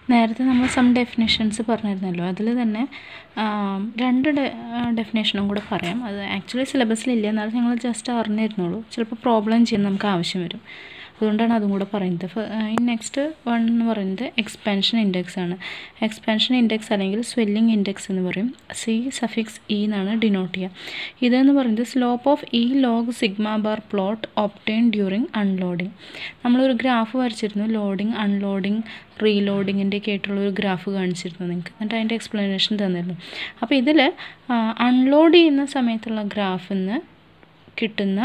നേരത്തെ നമ്മൾ some definitions പറഞ്ഞിരുന്നല്ലോ അതിൽ തന്നെ രണ്ട് ഡെഫിനേഷനും കൂടെ പറയാം അത് ആക്ച്വലി സിലബസിലില്ല എന്നാലും ഞങ്ങൾ ജസ്റ്റ് അറിഞ്ഞിരുന്നുള്ളൂ ചിലപ്പോൾ പ്രോബ്ലം ചെയ്യാൻ നമുക്ക് ആവശ്യം വരും അതുകൊണ്ടാണ് അതും കൂടെ പറയുന്നത് നെക്സ്റ്റ് വൺ എന്ന് പറയുന്നത് എക്സ്പാൻഷൻ ഇൻഡെക്സ് ആണ് എക്സ്പാൻഷൻ ഇൻഡെക്സ് അല്ലെങ്കിൽ സ്വെല്ലിംഗ് ഇൻഡെക്സ് എന്ന് പറയും സി സഫിക്സ് ഇ എന്നാണ് ഡിനോട്ട് ചെയ്യുക ഇതെന്ന് പറയുന്നത് slope of E log sigma bar plot obtain during unloading നമ്മളൊരു ഗ്രാഫ് വരച്ചിരുന്നു ലോഡിങ് അൺലോഡിങ് റീലോഡിങ്ങിൻ്റെ ഒക്കെ ആയിട്ടുള്ള ഒരു ഗ്രാഫ് കാണിച്ചിരുന്നു നിങ്ങൾക്ക് എന്നിട്ട് അതിൻ്റെ എക്സ്പ്ലനേഷൻ തന്നിരുന്നു അപ്പോൾ ഇതിൽ അൺലോഡ് ചെയ്യുന്ന സമയത്തുള്ള ഗ്രാഫിൽ നിന്ന് കിട്ടുന്ന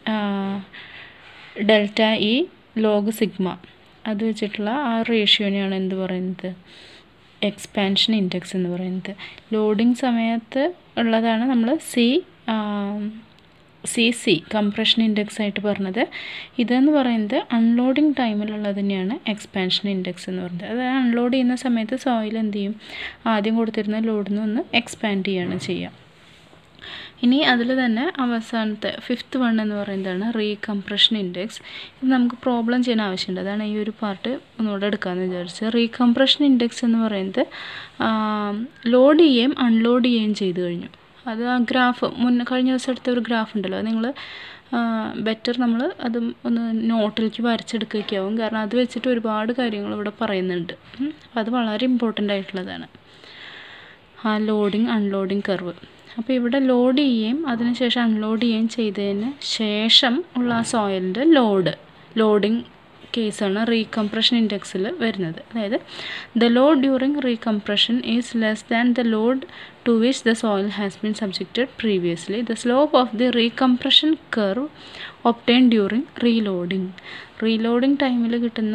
ഡെൽറ്റ ഇ ലോഗ് സിഗ്മ അത് വെച്ചിട്ടുള്ള ആ റേഷ്യോനെയാണ് എന്ത് പറയുന്നത് എക്സ്പാൻഷൻ ഇൻഡെക്സ് എന്ന് പറയുന്നത് ലോഡിങ് സമയത്ത് ഉള്ളതാണ് നമ്മൾ C C C compression index ആയിട്ട് പറഞ്ഞത് ഇതെന്ന് പറയുന്നത് അൺലോഡിങ് ടൈമിലുള്ളത് തന്നെയാണ് എക്സ്പാൻഷൻ ഇൻഡെക്സ് എന്ന് പറയുന്നത് അതായത് അൺലോഡ് ചെയ്യുന്ന സമയത്ത് സോയിൽ എന്ത് ചെയ്യും ആദ്യം കൊടുത്തിരുന്ന ലോഡിൽ നിന്ന് ഒന്ന് എക്സ്പാൻഡ് ചെയ്യുകയാണ് ചെയ്യുക ഇനി അതിൽ തന്നെ അവസാനത്തെ ഫിഫ്ത്ത് വൺ എന്ന് പറയുന്നതാണ് റീകംപ്രഷൻ ഇൻഡെക്സ് ഇത് നമുക്ക് പ്രോബ്ലം ചെയ്യാൻ ആവശ്യമുണ്ട് അതാണ് ഈ ഒരു പാർട്ട് ഒന്നുകൂടെ എടുക്കാമെന്ന് വിചാരിച്ചത് റീകംപ്രഷൻ ഇൻഡെക്സ് എന്ന് പറയുന്നത് ലോഡ് ചെയ്യുകയും അൺലോഡ് ചെയ്യുകയും ചെയ്തു കഴിഞ്ഞു അത് ആ ഗ്രാഫ് മുന്നേ കഴിഞ്ഞ ദിവസം എടുത്ത ഒരു ഗ്രാഫ് ഉണ്ടല്ലോ അത് നിങ്ങൾ ബെറ്റർ നമ്മൾ അത് ഒന്ന് നോട്ടിലേക്ക് വരച്ചെടുക്കുകയൊക്കെ ആവും കാരണം അത് വെച്ചിട്ട് ഒരുപാട് കാര്യങ്ങൾ ഇവിടെ പറയുന്നുണ്ട് അപ്പോൾ അത് വളരെ ഇമ്പോർട്ടൻ്റ് ആയിട്ടുള്ളതാണ് ആ ലോഡിങ് അൺലോഡിങ് കർവ് അപ്പോൾ ഇവിടെ ലോഡ് ചെയ്യുകയും അതിനുശേഷം അൺലോഡ് ചെയ്യുകയും ചെയ്തതിന് ശേഷം ഉള്ള ആ സോയിലിൻ്റെ ലോഡ് ലോഡിങ് കേസാണ് റീകംപ്രഷൻ ഇൻഡെക്സിൽ വരുന്നത് അതായത് the load during recompression is less than the load to which the soil has been subjected previously the slope of the recompression curve obtain during reloading reloading ടൈമിൽ കിട്ടുന്ന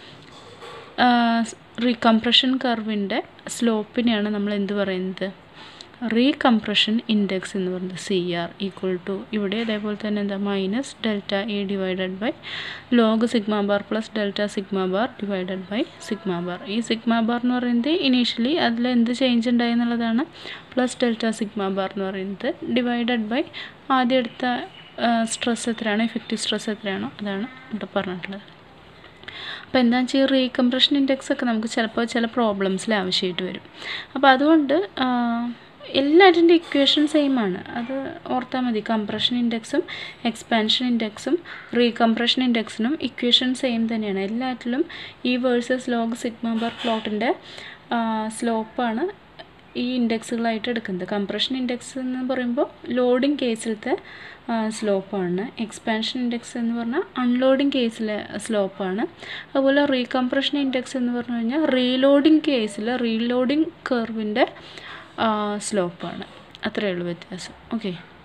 റീകംപ്രഷൻ കർവിൻ്റെ സ്ലോപ്പിനെയാണ് നമ്മൾ എന്ത് പറയുന്നത് റീകംപ്രഷൻ ഇൻഡെക്സ് എന്ന് പറയുന്നത് സി ആർ ഈക്വൽ ടു ഇവിടെ അതേപോലെ തന്നെ എന്താ minus delta E divided by log sigma bar plus delta sigma bar divided by sigma bar ഈ സിഗ്മ ബാർ എന്ന് പറയുന്നത് ഇനീഷ്യലി അതിൽ എന്ത് ചേഞ്ച് ഉണ്ടായി എന്നുള്ളതാണ് പ്ലസ് ഡെൽറ്റ സിഗ്മ ബാർ എന്ന് പറയുന്നത് ഡിവൈഡഡ് ബൈ ആദ്യം എടുത്ത സ്ട്രെസ് എത്രയാണോ എഫക്റ്റീവ് സ്ട്രെസ് എത്രയാണോ അതാണ് ഇവിടെ പറഞ്ഞിട്ടുള്ളത് അപ്പോൾ എന്താണെന്ന് വെച്ചാൽ റീകംപ്രഷൻ ഇൻഡെക്സ് ഒക്കെ നമുക്ക് ചിലപ്പോൾ ചില പ്രോബ്ലംസിൽ ആവശ്യമായിട്ട് വരും അപ്പോൾ അതുകൊണ്ട് എല്ലാറ്റിൻ്റെ ഇക്വേഷൻ സെയിം ആണ് അത് ഓർത്താൽ മതി കംപ്രഷൻ ഇൻഡെക്സും എക്സ്പാൻഷൻ ഇൻഡെക്സും റീകംപ്രഷൻ ഇൻഡെക്സിനും ഇക്വേഷൻ സെയിം തന്നെയാണ് എല്ലാറ്റിലും ഈ വേഴ്സസ് ലോഗ് സിഗ്മ ബാർ പ്ലോട്ടിൻ്റെ സ്ലോപ്പാണ് ഈ ഇൻഡെക്സുകളായിട്ട് എടുക്കുന്നത് കംപ്രഷൻ ഇൻഡെക്സ് എന്ന് പറയുമ്പോൾ ലോഡിങ് കേസിലത്തെ സ്ലോപ്പാണ് എക്സ്പാൻഷൻ ഇൻഡെക്സ് എന്ന് പറഞ്ഞാൽ അൺലോഡിങ് കേസിലെ സ്ലോപ്പാണ് അതുപോലെ റീകംപ്രഷൻ ഇൻഡെക്സ് എന്ന് പറഞ്ഞു കഴിഞ്ഞാൽ റീലോഡിങ് കേസിൽ റീലോഡിങ് കർവിൻ്റെ സ്ലോപ്പാണ് അത്രയേ ഉള്ളൂ വ്യത്യാസം ഓക്കെ